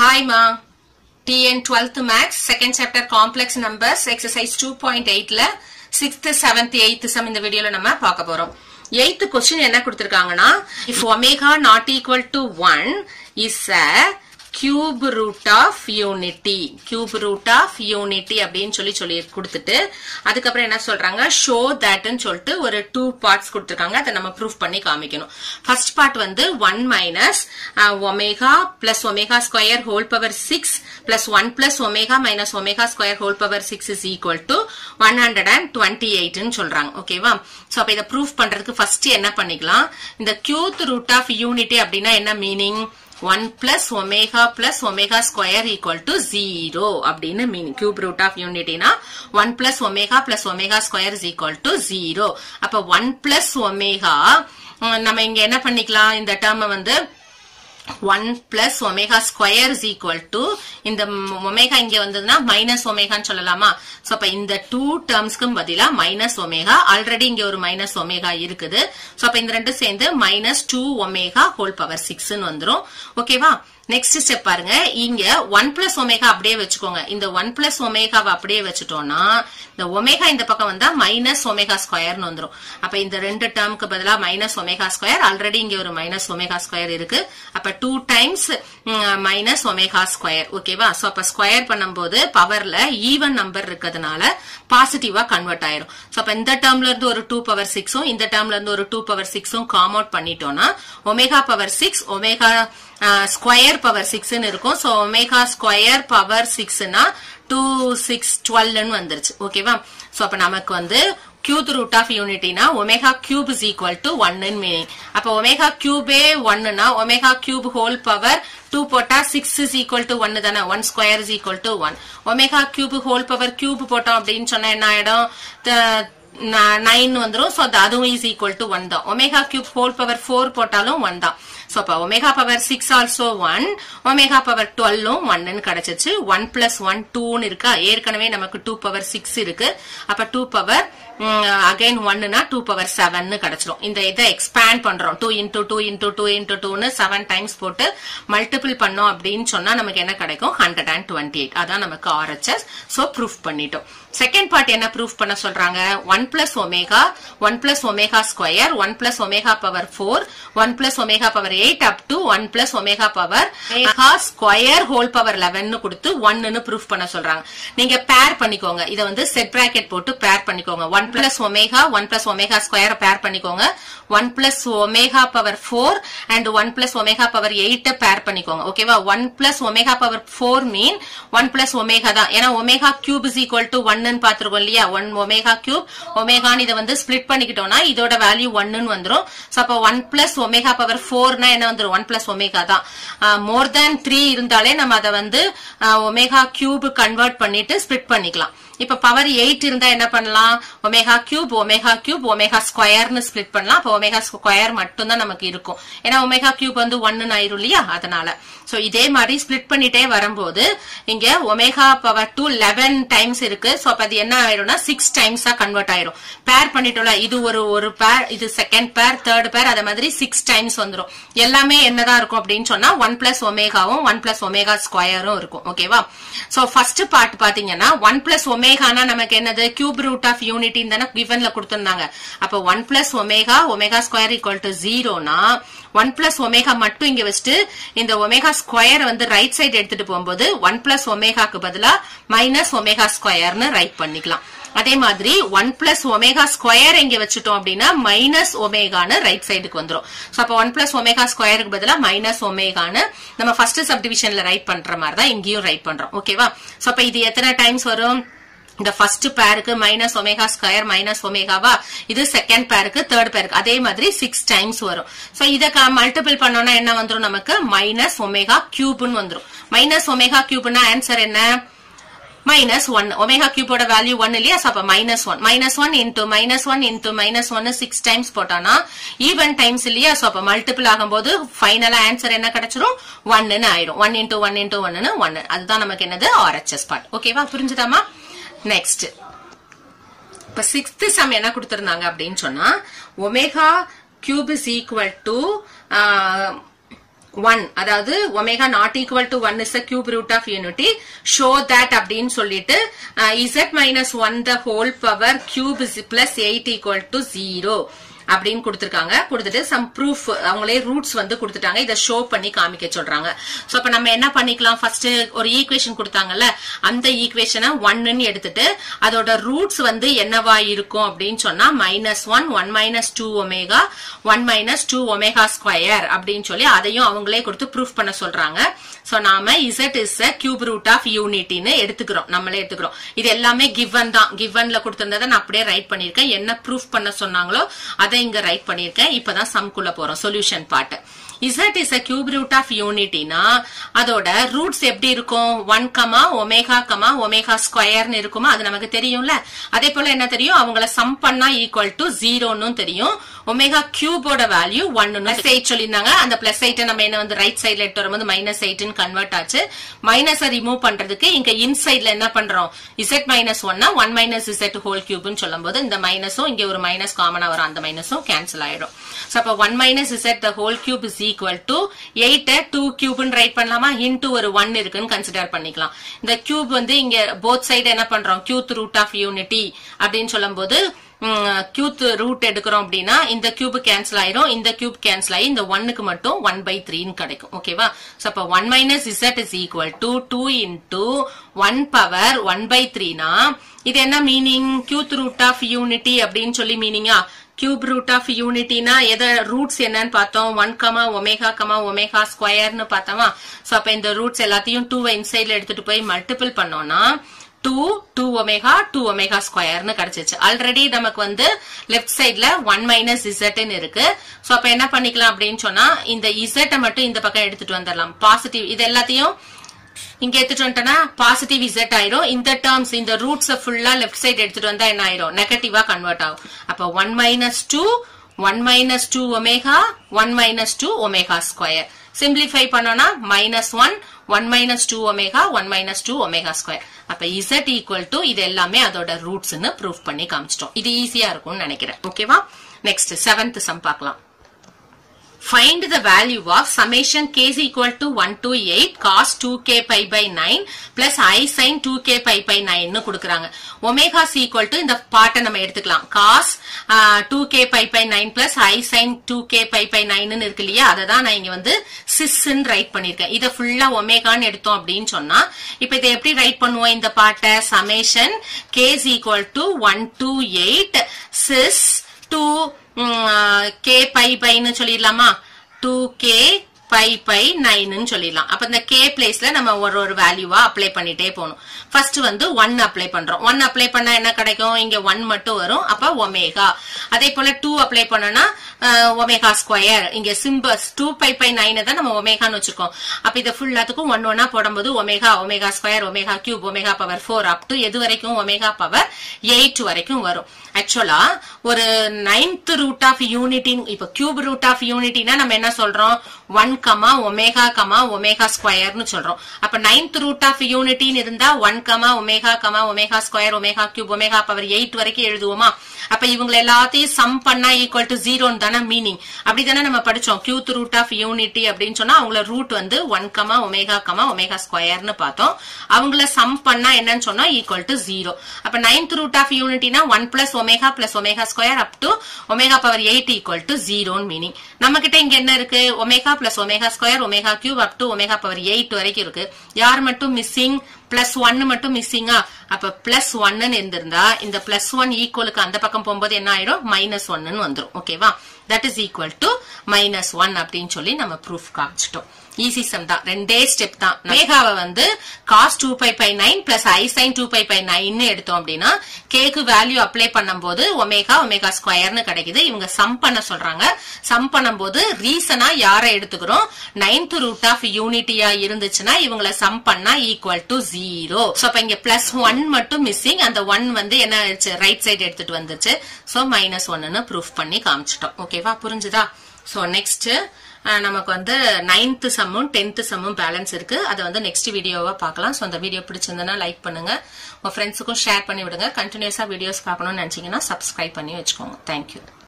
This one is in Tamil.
Hi ma. TN 12th Max, second chapter complex numbers, exercise 2.8ல 6th, 7th, 8th sum இந்த வீடியோல நம்ம பார்க்க போறோம். 8th question என்ன கொடுத்திருக்காங்கன்னா if omega not equal to 1 is a cube root of unity cube root of unity அப்படின்னு சொல்லி சொல்லி கொடுத்துட்டு அதுக்கப்புறம் என்ன சொல்றாங்க show thatன்னு சொல்லிட்டு ஒரு டூ பார்ட்ஸ் கொடுத்துருக்காங்க அதை நம்ம ப்ரூஃப் பண்ணி காமிக்கணும் ஃபர்ஸ்ட் பார்ட் வந்து one minus omega plus omega square whole power six plus one plus omega minus omega square whole power six is equal to one hundred and twenty எயிட்னு சொல்றாங்க ஓகேவா ஸோ அப்போ இதை ப்ரூஃப் பண்றதுக்கு ஃபர்ஸ்ட் என்ன பண்ணிக்கலாம் இந்த கியூத் ரூட் ஆஃப் யூனிட்டி அப்படின்னா என்ன meaning one plus omega plus omega square equal to zero அப்படின்னு மீனிங் கியூப் ரூட் ஆஃப் யூனிட்டினா one plus omega plus omega square is equal to zero அப்ப ஒன் பிளஸ் ஒமேகா நம்ம இங்க என்ன பண்ணிக்கலாம் இந்த டேர்ம் வந்து one plus omega square is equal to இந்த ஒமேகா இங்க வந்ததுன்னா மைனஸ் ஒமேகான்னு சொல்லலாமா சோ அப்ப இந்த டூ டேர்ம்ஸ்க்கும் பதிலா மைனஸ் ஒமேகா ஆல்ரெடி இங்க ஒரு மைனஸ் ஒமேகா இருக்குது சோ அப்ப இந்த ரெண்டு சேர்ந்து minus two omega whole power சிக்ஸ்ன்னு வந்துரும் ஓகேவா நெக்ஸ்ட் ஸ்டெப் பாருங்க இங்க ஒன் பிளஸ் ஒமேகா அப்படியே வச்சுக்கோங்க இந்த ஒன் பிளஸ் ஒமேகாவை அப்படியே வச்சுட்டோம்னா இந்த ஒமேகா இந்த பக்கம் வந்தா மைனஸ் ஒமேகா ஸ்கொயர்னு வந்துரும் அப்ப இந்த ரெண்டு டேர்முக்கு பதிலா மைனஸ் ஒமேகா ஸ்கொயர் ஆல்ரெடி இங்க ஒரு மைனஸ் ஒமேகா ஸ்கொயர் இருக்கு அப்ப two times minus omega square ஓகேவா சோ அப்ப ஸ்கொயர் பண்ணும்போது பவர்ல ஈவன் நம்பர் இருக்கிறதுனால பாசிட்டிவா கன்வெர்ட் ஆயிரும் சோ அப்ப இந்த டேர்ம்ல இருந்து ஒரு டூ பவர் சிக்ஸும் இந்த டேர்ம்ல இருந்து ஒரு டூ பவர் சிக்ஸும் காம் அவுட் பண்ணிட்டோம்னா omega power six omega square power சிக்ஸ்ன்னு இருக்கும் சோ ஒமேகா ஸ்கொயர் பவர் சிக்ஸ்னா டூ சிக்ஸ் டுவெல்னு வந்துருச்சு ஓகேவா சோ அப்ப நமக்கு வந்து கியூத் ரூட் ஆஃப் யூனிட்டினா omega cube is equal to ஒன்னு மீனிங் அப்ப ஒமேகா கியூபே ஒன்னுனா omega cube whole power two போட்டா சிக்ஸ் இஸ் ஈக்குவல் டு ஒன்னு தானே one square is equal to one omega cube whole power cube போட்டோம் அப்படின்னு சொன்னா என்ன ஆயிடும் நைன் வந்துரும் சோ அதுவும் இஸ் ஈக்குவல் டு ஒன் தான் omega cube whole power four போட்டாலும் ஒன் தான் சோ அப்ப omega power six also one omega power டுவெல்லும் ஒன்னு கிடைச்சிச்சு ஒன் பிளஸ் ஒன் டூன்னு இருக்கா ஏற்கனவே நமக்கு டூ பவர் சிக்ஸ் இருக்கு அப்ப டூ பவர் அகைன் ஒன்னுனா டூ பவர் செவன் கிடைச்சிரும் இந்த இதை எக்ஸ்பேண்ட் பண்றோம் two into two into two into டூன்னு செவன் டைம்ஸ் போட்டு மல்டிபிள் பண்ணோம் அப்படின்னு சொன்னா நமக்கு என்ன கிடைக்கும் ஹண்ட்ரட் அண்ட் டுவெண்ட்டி எயிட் அதான் நமக்கு ஆர்ஹெச்எஸ் சோ ப்ரூஃப் பண்ணிட்டோம் செகண்ட் பார்ட் என்ன ப்ரூஃப் பண்ண சொல்றாங்க one plus omega one plus omega square one plus omega power four one plus omega power eight up to one plus omega power omega square whole power eleven கொடுத்து ஒன்னு ப்ரூஃப் பண்ண சொல்றாங்க நீங்க பேர் பண்ணிக்கோங்க இதை வந்து செட் பிராக்கெட் போட்டு பேர் பண்ணிக்கோங்க one plus omega one plus omega square pair பண்ணிக்கோங்க one plus omega power four and one plus omega power eight pair பண்ணிக்கோங்க ஓகேவா one plus omega power four mean one plus omega தான் ஏன்னா omega cube is equal to ஒன்னு பாத்துருக்கோம் இல்லையா ஒன் ஒமேகா கியூப் ஒமேகான்னு இதை வந்து ஸ்பிளிட் பண்ணிக்கிட்டோம்னா இதோட வேல்யூ ஒன்னு வந்துரும் சோ அப்ப ஒன் பிளஸ் ஒமேகா பவர் ஃபோர்னா என்ன வந்துரும் ஒன் பிளஸ் ஒமேகா தான் மோர் தேன் த்ரீ இருந்தாலே நம்ம அதை வந்து ஒமேகா கியூப் கன்வெர்ட் பண்ணிட்டு ஸ்பிளிட் பண்ணிக்கலாம் இப்ப பவர் எயிட் இருந்தா என்ன பண்ணலாம் omega cube omega cube omega ஸ்கொயர்னு ஸ்பிளிட் பண்ணலாம் அப்ப ஒமேகா ஸ்கொயர் மட்டும் தான் நமக்கு இருக்கும் ஏன்னா ஒமேகா கியூப் வந்து ஒன்னு ஆயிரும் இல்லையா அதனால சோ இதே மாதிரி ஸ்பிளிட் பண்ணிட்டே வரும்போது இங்க omega power two eleven times இருக்கு சோ அப்ப அது என்ன ஆயிரும்னா சிக்ஸ் டைம்ஸா கன்வெர்ட் ஆயிரும் பேர் பண்ணிட்டோம்ல இது ஒரு ஒரு பேர் இது செகண்ட் பேர் தேர்ட் பேர் அதே மாதிரி சிக்ஸ் டைம்ஸ் வந்துடும் எல்லாமே என்னதான் இருக்கும் அப்படின்னு சொன்னா ஒன் பிளஸ் ஒமேகாவும் ஒன் பிளஸ் ஒமேகா ஸ்கொயரும் இருக்கும் ஓகேவா சோ ஃபர்ஸ்ட் பார்ட் பாத்தீங்கன்னா ஒன் பிளஸ் ஒமேகானா நமக்கு என்னது கியூப் ரூட் ஆஃப் யூனிட்டி தானே கிவன்ல கொடுத்திருந்தாங்க அப்ப one plus omega omega square equal to ஜீரோனா ஒன் பிளஸ் ஒமேகா மட்டும் இங்க வச்சுட்டு இந்த ஒமேகா ஸ்கொயர் வந்து ரைட் சைடு எடுத்துட்டு போகும்போது ஒன் பிளஸ் ஒமேகாக்கு பதிலா மைனஸ் ஒமேகா ஸ்கொயர்னு ரைட் பண்ணிக்கலாம் அதே மாதிரி ஒன் பிளஸ் ஒமேகா ஸ்கொயர் இங்க வச்சுட்டோம் அப்படின்னா மைனஸ் ஒமேகான்னு ரைட் சைடுக்கு வந்துரும் சோ அப்ப ஒன் பிளஸ் ஒமேகா ஸ்கொயருக்கு பதிலா மைனஸ் ஒமேகான்னு நம்ம ஃபர்ஸ்ட் சப்டிவிஷன்ல ரைட் பண்ற மாதிரி தான் இங்கேயும் ரைட் பண்றோம் ஓகேவா சோ அப்ப இது எத்தனை டைம்ஸ் வரும் இந்த ஃபர்ஸ்ட் பேருக்கு மைனஸ் ஒமேகா ஸ்கொயர் மைனஸ் ஒமேகாவா இது செகண்ட் பேருக்கு தேர்ட் பேருக்கு அதே மாதிரி சிக்ஸ் டைம்ஸ் வரும் சோ இதை மல்டிபிள் பண்ணோம்னா என்ன வந்துரும் நமக்கு மைனஸ் ஒமேகா கியூப்னு வந்துரும் மைனஸ் ஒமேகா கியூப்னா ஆன்சர் என்ன மைனஸ் ஒன் ஒமேகா கியூபோட வேல்யூ ஒன் இல்லையா அப்ப minus one minus one into minus one into minus one six times போட்டோம்னா ஈவன் டைம்ஸ் இல்லையா சோ அப்ப மல்டிபிள் ஆகும்போது ஃபைனலா ஆன்சர் என்ன கிடைச்சிரும் ஒன்னு ஆயிரும் ஒன் இன்டூ ஒன் இன்டூ ஒன்னு ஒன்னு அதுதான் நமக்கு என்னது ஆர்ஹெச்எஸ் பார்ட் ஓகேவா புரிஞ்சுதாமா நெக்ஸ்ட் இப்ப சிக்ஸ்த் சம் என்ன கொடுத்திருந்தாங்க அப்படின்னு சொன்னா omega cube is equal to one அதாவது omega not equal to one is a cube root of unity show that அப்படின்னு சொல்லிட்டு Z minus one the whole power cube is plus eight equal to zero அப்படின்னு கொடுத்திருக்காங்க கொடுத்துட்டு சம் ப்ரூஃப் அவங்களே ரூட்ஸ் வந்து கொடுத்துட்டாங்க இதை ஷோ பண்ணி காமிக்க சொல்றாங்க சோ அப்ப நம்ம என்ன பண்ணிக்கலாம் ஃபர்ஸ்ட் ஒரு ஈக்குவேஷன் கொடுத்தாங்கல்ல அந்த ஈக்குவேஷனை ஒன்னு எடுத்துட்டு அதோட ரூட்ஸ் வந்து என்னவா இருக்கும் அப்படின்னு சொன்னா minus one one minus two omega one minus two omega square அப்படின்னு சொல்லி அதையும் அவங்களே கொடுத்து ப்ரூஃப் பண்ண சொல்றாங்க சோ நாம Z is a cube root of யூனிட்டின்னு எடுத்துக்கிறோம் நம்மளே எடுத்துக்கிறோம் இது எல்லாமே கிவன் தான் கிவன்ல கொடுத்திருந்ததை நான் அப்படியே ரைட் பண்ணிருக்கேன் என்ன ப்ரூஃப் பண்ண சொன்னாங்களோ அதை இங்க ரைட் பண்ணிருக்கேன் இப்பதான் சம்குள்ள போறோம் solution part Z is a cube root of யூனிட்டினா அதோட ரூட்ஸ் எப்படி இருக்கும் one comma omega comma omega ஸ்கொயர்னு இருக்குமா அது நமக்கு தெரியும்ல அதே போல என்ன தெரியும் அவங்கள சம் பண்ணா ஈக்குவல் டு ஜீரோன்னு தெரியும் ஒமேகா கியூபோட வேல்யூ ஒன்னு பிளஸ் எயிட் சொல்லியிருந்தாங்க அந்த பிளஸ் எயிட் நம்ம என்ன வந்து ரைட் சைட்ல எடுத்து வரும்போது மைனஸ் எயிட்னு கன்வெர்ட் ஆச்சு மைனஸ் ரிமூவ் பண்றதுக்கு இங்க இன்சைட்ல என்ன பண்றோம் இசட் மைனஸ் ஒன்னா ஒன் மைனஸ் இசட் ஹோல் கியூப்னு சொல்லும் போது இந்த மைனஸும் இங்க ஒரு மைனஸ் காமனா வரும் அந்த மைனஸும் கேன்சல் ஆயிடும் சோ அப்ப one minus Z the whole cube is equal to eight two கியூப்னு ரைட் பண்ணலாமா இன்டூ ஒரு ஒன் இருக்குன்னு கன்சிடர் பண்ணிக்கலாம் இந்த கியூப் வந்து இங்க போத் சைடு என்ன பண்றோம் கியூத் ரூட் ஆஃப் யூனிட்டி அப்படின்னு சொல்லும் போது கியூத் ரூட் எடுக்கிறோம் அப்படின்னா இந்த கியூப் கேன்சல் ஆயிரும் இந்த கியூப் கேன்சல் ஆகி இந்த ஒன்னுக்கு மட்டும் ஒன் பை த்ரீன்னு கிடைக்கும் ஓகேவா சோ அப்ப one minus Z is equal to two into one power one by த்ரீனா இது என்ன meaning cube root of unity அப்படின்னு சொல்லி மீனிங்கா கியூப் ரூட் ஆஃப் யூனிட்டினா எதை ரூட்ஸ் என்னன்னு பார்த்தோம் one comma omega comma omega ஸ்கொயர்னு பார்த்தோமா சோ அப்ப இந்த ரூட்ஸ் எல்லாத்தையும் டூ இன்சைட்ல எடுத்துட்டு போய் மல்டிபிள் பண்ணோம்னா two two omega two omega ஸ்கொயர்னு கிடைச்சிச்சு ஆல்ரெடி நமக்கு வந்து லெஃப்ட் சைட்ல ஒன் மைனஸ் இசட்னு இருக்கு சோ அப்ப என்ன பண்ணிக்கலாம் அப்படின்னு சொன்னா இந்த இசட்டை மட்டும் இந்த பக்கம் எடுத்துட்டு வந்துடலாம் பாசிட்டிவ் இது எல்லாத்தையும் இங்க எடுத்துட்டு வந்துட்டோம்னா பாசிட்டிவ் இசட் ஆயிரும் இந்த டேர்ம்ஸ் இந்த ரூட்ஸ் ஃபுல்லா லெஃப்ட் சைடு எடுத்துட்டு வந்தா என்ன ஆயிரும் நெகட்டிவா கன்வெர்ட் ஆகும் அப்ப one minus two one minus two omega one minus two omega square simplify பண்ணோம்னா minus one one minus two omega one minus two omega square அப்ப இசட் ஈக்குவல் டு இது எல்லாமே அதோட ரூட்ஸ்னு ப்ரூவ் பண்ணி காமிச்சிட்டோம் இது ஈஸியா இருக்கும்னு நினைக்கிறேன் ஓகேவா நெக்ஸ்ட் செவன்த் சம் பார்க்கலாம் Find the value of summation k is equal to 1 to 8 cos 2k pi by 9 plus i sin 2k pi by 9 னு கொடுக்கறாங்க omega is equal to இந்த பார்ட்டை நம்ம எடுத்துக்கலாம் cos uh, 2k pi by 9 plus i sin 2k pi by 9 னு இருக்கு இல்லையா அதை தான் நான் இங்க வந்து sis ன்னு ரைட் பண்ணிருக்கேன் இதை ஃபுல்லா ஒமேகான்னு எடுத்தோம் அப்படின்னு சொன்னா இப்ப இதை எப்படி ரைட் பண்ணுவோம் இந்த பார்ட்டை summation k is equal to 1 to 8 sis 2 K pi பைன்னு சொல்லிடலாமா டூ கே பை பை நைன்னு சொல்லிடலாம் அப்ப இந்த கே பிளேஸ்ல நம்ம ஒரு ஒரு வேல்யூவா அப்ளை பண்ணிட்டே போகணும் ஃபர்ஸ்ட் வந்து ஒன் அப்ளை பண்றோம் ஒன் அப்ளை பண்ணா என்ன கிடைக்கும் இங்க ஒன் மட்டும் வரும் அப்ப ஒமேகா அதே போல டூ அப்ளை பண்ணோம்னா ஒமேகா ஸ்கொயர் இங்க சிம்பஸ் டூ பை பை நைன் தான் நம்ம ஒமேகான்னு வச்சிருக்கோம் அப்ப இதை ஃபுல்லாத்துக்கும் ஒன் ஒன்னா போடும்போது omega omega square omega cube omega power four up to எது வரைக்கும் ஒமேகா பவர் எயிட் வரைக்கும் வரும் ஆக்சுவலா ஒரு நைன்த் ரூட் ஆஃப் யூனிட்டி இப்ப கியூப் ரூட் ஆஃப் யூனிட்டினா நம்ம என்ன சொல்றோம் one comma omega comma omega ஸ்கொயர்னு சொல்றோம் அப்ப நைன்த் ரூட் ஆஃப் யூனிட்டின்னு இருந்தா one comma omega comma omega square omega cube omega power eight வரைக்கும் எழுதுவோமா அப்ப இவங்க எல்லாத்தையும் சம் பண்ணா ஈக்குவல் டு ஜீரோன்னு தானே மீனிங் அப்படிதானே நம்ம படிச்சோம் கியூத் ரூட் ஆஃப் யூனிட்டி அப்படின்னு சொன்னா அவங்கள ரூட் வந்து one comma omega comma omega ஸ்கொயர்னு பார்த்தோம் அவங்கள சம் பண்ணா என்னன்னு சொன்னா ஈக்குவல் டு ஜீரோ அப்ப நைன்த் ரூட் ஆஃப் யூனிட்டினா one plus omega plus omega square up to omega power eight equal to ஜீரோன்னு மீனிங் நம்ம கிட்ட இங்க என்ன இருக்கு omega plus omega square omega cube up to omega power eight வரைக்கும் இருக்கு யார் மட்டும் மிஸ்ஸிங் பிளஸ் ஒன்னு மட்டும் மிஸ்ஸிங்கா அப்ப பிளஸ் ஒன்னு இருந்திருந்தா இந்த பிளஸ் ஒன் ஈக்குவலுக்கு அந்த பக்கம் போகும்போது என்ன ஆயிடும் மைனஸ் ஒன்னு வந்துரும் ஓகேவா that is equal to minus one அப்படின்னு சொல்லி நம்ம ப்ரூஃப் காமிச்சிட்டோம் ஈஸி சம் தான் ரெண்டே ஸ்டெப் தான் மேகாவை வந்து cos two pi by nine plus i sine two pi by nine எடுத்தோம் அப்படின்னா கேக்கு வேல்யூ அப்ளை பண்ணும்போது ஒமேகா ஒமேகா ஸ்கொயர்னு கிடைக்குது இவங்க சம் பண்ண சொல்றாங்க சம் பண்ணும்போது ரீசனா யாரை எடுத்துக்கிறோம் நைன்த் ரூட் ஆஃப் யூனிட்டியா இருந்துச்சுன்னா இவங்கள சம் பண்ணா ஈக்குவல் டு ஜீரோ சோ அப்ப இங்க பிளஸ் ஒன் மட்டும் மிஸ்ஸிங் அந்த ஒன் வந்து என்ன ஆயிடுச்சு ரைட் சைடு எடுத்துட்டு வந்துச்சு சோ மைனஸ் ஒன்னு ப்ரூஃப் பண்ணி காமிச்சிட்டோம் ஓகேவா புரிஞ்சுதா சோ நெக்ஸ்ட் நமக்கு வந்து நைன்த் சம்மும் டென்த் சம்மும் பேலன்ஸ் இருக்கு அதை வந்து நெக்ஸ்ட் வீடியோவா பார்க்கலாம் ஸோ அந்த வீடியோ பிடிச்சிருந்தனா லைக் பண்ணுங்க உங்க ஃப்ரெண்ட்ஸுக்கும் ஷேர் பண்ணி விடுங்க கண்டினியூஸா வீடியோஸ் பார்க்கணும்னு நினைச்சீங்கன்னா சப்ஸ்கிரைப் பண்ணி வச்சுக்கோங்க தேங்க்யூ